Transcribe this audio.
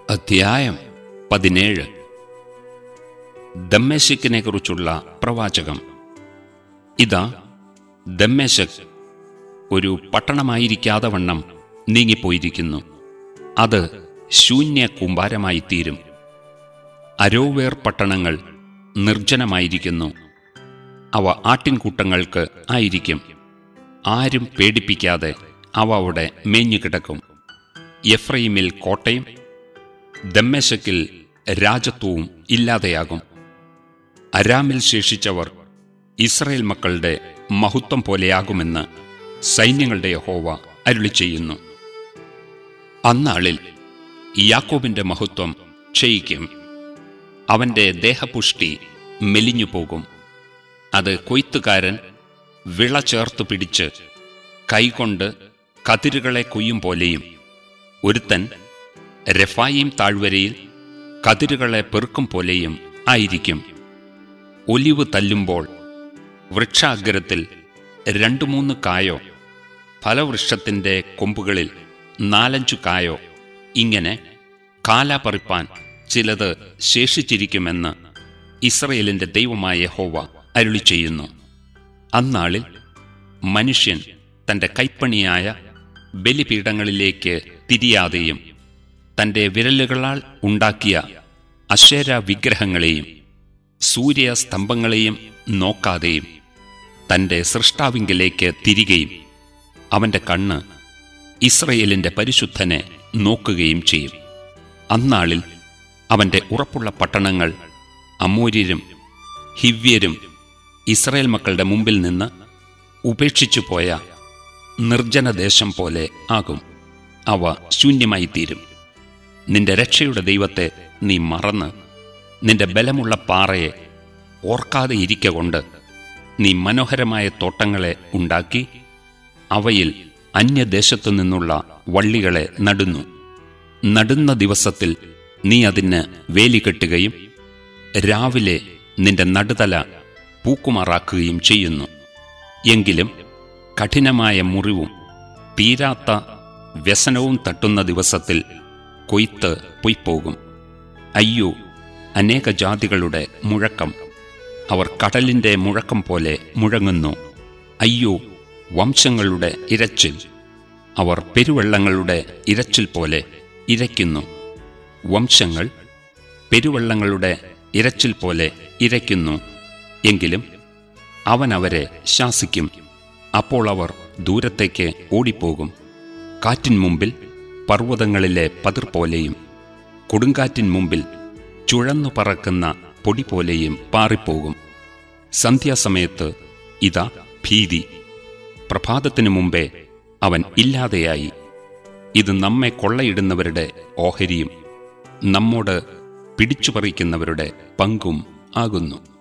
അധ്യായം പതിനേഴ് ദമ്മേശക്കിനെ കുറിച്ചുള്ള പ്രവാചകം ഇതാ ദമ്മേശക് ഒരു പട്ടണമായിരിക്കാതെ വണ്ണം നീങ്ങിപ്പോയിരിക്കുന്നു അത് ശൂന്യ കൂമ്പാരമായി തീരും അരോവേർ പട്ടണങ്ങൾ നിർജ്ജനമായിരിക്കുന്നു അവ ആട്ടിൻകൂട്ടങ്ങൾക്ക് ആയിരിക്കും ആരും പേടിപ്പിക്കാതെ അവ അവിടെ മേഞ്ഞുകിടക്കും എഫ്രൈമിൽ കോട്ടയും ദമ്മേശക്കിൽ രാജത്വവും ഇല്ലാതെയാകും അരാമിൽ ശേഷിച്ചവർ ഇസ്രയേൽ മക്കളുടെ മഹത്വം പോലെയാകുമെന്ന് സൈന്യങ്ങളുടെ യഹോവ അരുളി ചെയ്യുന്നു അന്നാളിൽ യാക്കോബിന്റെ മഹത്വം ക്ഷയിക്കും അവന്റെ ദേഹപുഷ്ടി മെലിഞ്ഞു പോകും അത് കൊയ്ത്തുകാരൻ വിള ചേർത്ത് പിടിച്ച് കൈകൊണ്ട് കതിരുകളെ കൊയ്യും പോലെയും ഒരുത്തൻ രഫായിം താഴ്വരയിൽ കതിരുകളെ പെറുക്കും പോലെയും ആയിരിക്കും ഒലിവ് തല്ലുമ്പോൾ വൃക്ഷാഗ്രത്തിൽ രണ്ടു മൂന്ന് കായോ ഫലവൃക്ഷത്തിന്റെ കൊമ്പുകളിൽ നാലഞ്ചു കായോ ഇങ്ങനെ കാല പറിപ്പാൻ ചിലത് ശേഷിച്ചിരിക്കുമെന്ന് ഇസ്രയേലിന്റെ ദൈവമായ ഹോവ അരുളി ചെയ്യുന്നു അന്നാളിൽ മനുഷ്യൻ തന്റെ കൈപ്പണിയായ ബലിപീഠങ്ങളിലേക്ക് തിരിയാതെയും തന്റെ വിരലുകളാൽ ഉണ്ടാക്കിയ അശേര വിഗ്രഹങ്ങളെയും സൂര്യസ്തംഭങ്ങളെയും നോക്കാതെയും തന്റെ സൃഷ്ടാവിങ്കിലേക്ക് തിരികെയും അവന്റെ കണ്ണ് ഇസ്രയേലിന്റെ പരിശുദ്ധനെ നോക്കുകയും ചെയ്യും അന്നാളിൽ അവന്റെ ഉറപ്പുള്ള പട്ടണങ്ങൾ അമൂര്യരും ഹിവ്യരും ഇസ്രയേൽ മക്കളുടെ മുമ്പിൽ നിന്ന് ഉപേക്ഷിച്ചു പോയ നിർജ്ജനദേശം പോലെ ആകും അവ ശൂന്യമായി തീരും നിന്റെ രക്ഷയുടെ ദൈവത്തെ നീ മറന്ന് നിന്റെ ബലമുള്ള പാറയെ ഓർക്കാതെ ഇരിക്ക കൊണ്ട് നീ മനോഹരമായ തോട്ടങ്ങളെ ഉണ്ടാക്കി അവയിൽ അന്യദേശത്തു നിന്നുള്ള വള്ളികളെ നടുന്നു നടുന്ന ദിവസത്തിൽ നീ അതിന് വേലി കെട്ടുകയും രാവിലെ നിന്റെ നടുതല പൂക്കുമാറാക്കുകയും ചെയ്യുന്നു എങ്കിലും കഠിനമായ മുറിവും തീരാത്ത വ്യസനവും തട്ടുന്ന ദിവസത്തിൽ കൊയ്ത്ത് പൊയ്പോകും അയ്യോ അനേക ജാതികളുടെ മുഴക്കം അവർ കടലിന്റെ മുഴക്കം പോലെ മുഴങ്ങുന്നു അയ്യോ വംശങ്ങളുടെ ഇരച്ചിൽ അവർ പെരുവെള്ളങ്ങളുടെ ഇരച്ചിൽ പോലെ ഇരയ്ക്കുന്നു വംശങ്ങൾ പെരുവെള്ളങ്ങളുടെ ഇരച്ചിൽ പോലെ ഇരയ്ക്കുന്നു എങ്കിലും അവൻ അവരെ ശാസിക്കും അപ്പോൾ അവർ ദൂരത്തേക്ക് ഓടിപ്പോകും കാറ്റിൻ മുമ്പിൽ പർവ്വതങ്ങളിലെ പതിർ പോലെയും കൊടുങ്കാറ്റിൻ മുമ്പിൽ ചുഴന്നു പറക്കുന്ന പൊടി പോലെയും പാറിപ്പോകും സന്ധ്യാസമയത്ത് ഇതാ ഭീതി പ്രഭാതത്തിനു മുമ്പേ അവൻ ഇല്ലാതെയായി ഇത് നമ്മെ കൊള്ളയിടുന്നവരുടെ ഓഹരിയും നമ്മോട് പിടിച്ചുപറിക്കുന്നവരുടെ പങ്കും ആകുന്നു